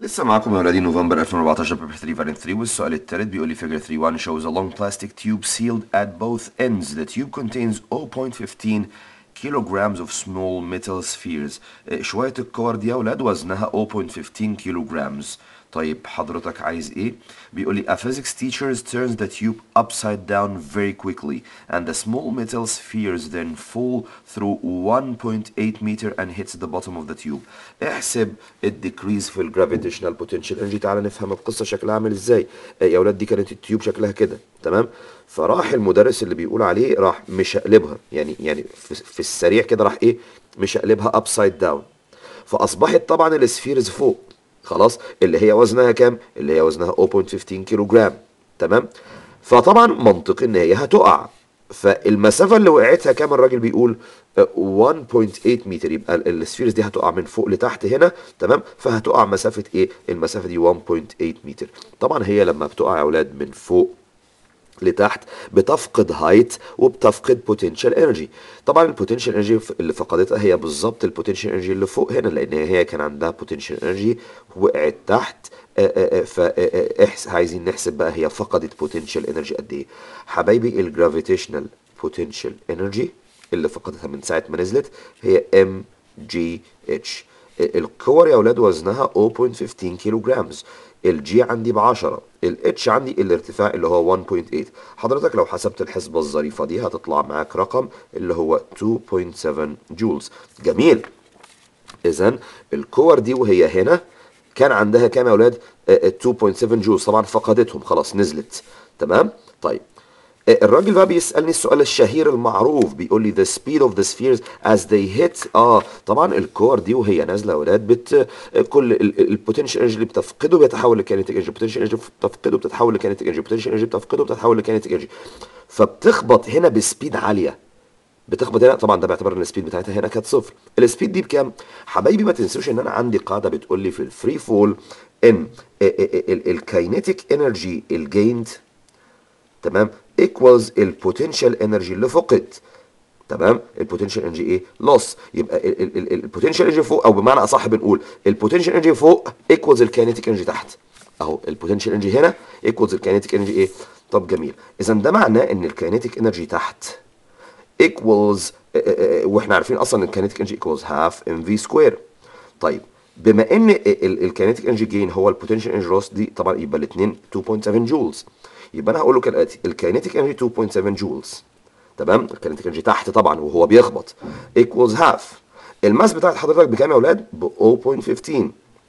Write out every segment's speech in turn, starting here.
لسه معاكم يا ولادي نوفمبر 2014 بيبر 3 فارنت 3 والسؤال التالت بيقول لي figure 3.1 shows a long plastic tube sealed at both ends. The tube contains 0.15 kilograms of small metal spheres. إيه، شوية الكور دي يا ولاد وزنها 0.15 kilograms. طيب حضرتك عايز ايه؟ بيقول لي a physics teacher turns the tube upside down very quickly and the small metal spheres then fall through 1.8 meter and hits the bottom of the tube. احسب الديكريز في الجرافيتيشنال بوتنشال انرجي تعالى نفهم القصه شكلها عامل ازاي. آه، يا ولاد دي كانت التيوب شكلها كده تمام؟ فراح المدرس اللي بيقول عليه راح مشقلبها يعني يعني في, في السريع كده راح ايه؟ مشقلبها upside down. فاصبحت طبعا السفيرز فوق خلاص اللي هي وزنها كام اللي هي وزنها 0.15 كيلو جرام تمام فطبعا منطقي ان هي هتقع فالمسافه اللي وقعتها كام الراجل بيقول آه، 1.8 متر يبقى ال- السفيرز دي هتقع من فوق لتحت هنا تمام فهتقع مسافه ايه المسافه دي 1.8 متر طبعا هي لما بتقع يا اولاد من فوق لتحت بتفقد هايت وبتفقد بوتنشال انرجي طبعا البوتنشال انرجي اللي فقدتها هي بالظبط البوتنشال انرجي اللي فوق هنا لان هي كان عندها بوتنشال انرجي وقعت تحت فاحس عايزين نحسب بقى هي فقدت بوتنشال انرجي قد ايه حبايبي الجرافيتيشنال بوتنشال انرجي اللي فقدتها من ساعه ما نزلت هي ام جي اتش الكور يا اولاد وزنها 0.15 كيلو جرامز الجي عندي ب 10 الاتش عندي الارتفاع اللي هو 1.8 حضرتك لو حسبت الحسبه الظريفه دي هتطلع معاك رقم اللي هو 2.7 جولز جميل اذا الكور دي وهي هنا كان عندها كام يا اولاد آه، آه، 2.7 جولز طبعا فقدتهم خلاص نزلت تمام طيب آه، الراجل بقى بيسألني السؤال الشهير المعروف بيقول لي the speed of the spheres as they hit اه طبعا الكور دي وهي نازله يا اولاد بت آه، كل البوتنشال انرجي اللي بتفقده بيتحول لكينيتيك انرجي البوتنشال انرجي بتفقده بتتحول لكينيتيك انرجي البوتنشال انرجي بتفقده بتتحول لكينيتيك انرجي فبتخبط هنا بسبيد عاليه بتخبط هنا طبعا ده باعتبار ان السبيد بتاعتها هنا كانت صفر السبيد دي بكام حبايبي ما تنسوش ان انا عندي قاعده بتقول لي في الفري فول ان الكاينيتيك انرجي الجيند تمام ايكوالز البوتنشال انرجي اللي فقد تمام البوتنشال انرجي ايه لوس يبقى البوتنشال انرجي فوق او بمعنى اصح بنقول البوتنشال انرجي فوق ايكوالز الكاينيتيك انرجي تحت اهو البوتنشال انرجي هنا ايكوالز الكاينيتيك انرجي ايه طب جميل اذا ده معناه ان الكاينيتيك انرجي تحت equals اه، اه، اه، واحنا عارفين اصلا الكينيتيك انرجي equals half mv سكوير طيب بما ان الكينيتيك انرجي جين هو البوتنشال انرجي لوس دي طبعا يبقى الاثنين 2.7 جولز يبقى انا هقول له كالاتي الكينيتيك انرجي 2.7 جولز تمام الكينيتيك انرجي تحت طبعا وهو بيخبط equals half الماس بتاعت حضرتك بكام يا اولاد ب 0.15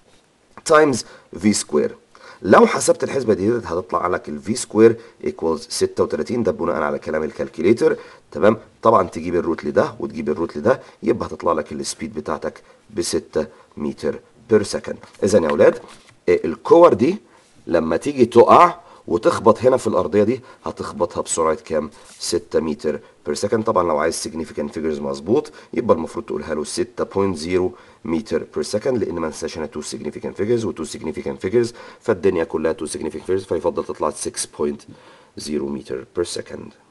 تايمز في سكوير لو حسبت الحسبه دي هتطلع لك الفي سكوير ايكوالز 36 ده بناء على كلام الكالكوليتر تمام طبعا تجيب الروت لده وتجيب الروت لده يبقى هتطلع لك السبيد بتاعتك ب 6 متر بير سكند اذا يا اولاد آه، الكور دي لما تيجي تقع وتخبط هنا في الارضيه دي هتخبطها بسرعه كام 6 متر بير سكند طبعا لو عايز significant figures مظبوط يبقى المفروض تقولها له 6.0 متر بير سكند لان ما ننساش هنا 2 significant figures و 2 significant figures فالدنيا كلها 2 significant figures فيفضل تطلع 6.0 متر بير سكند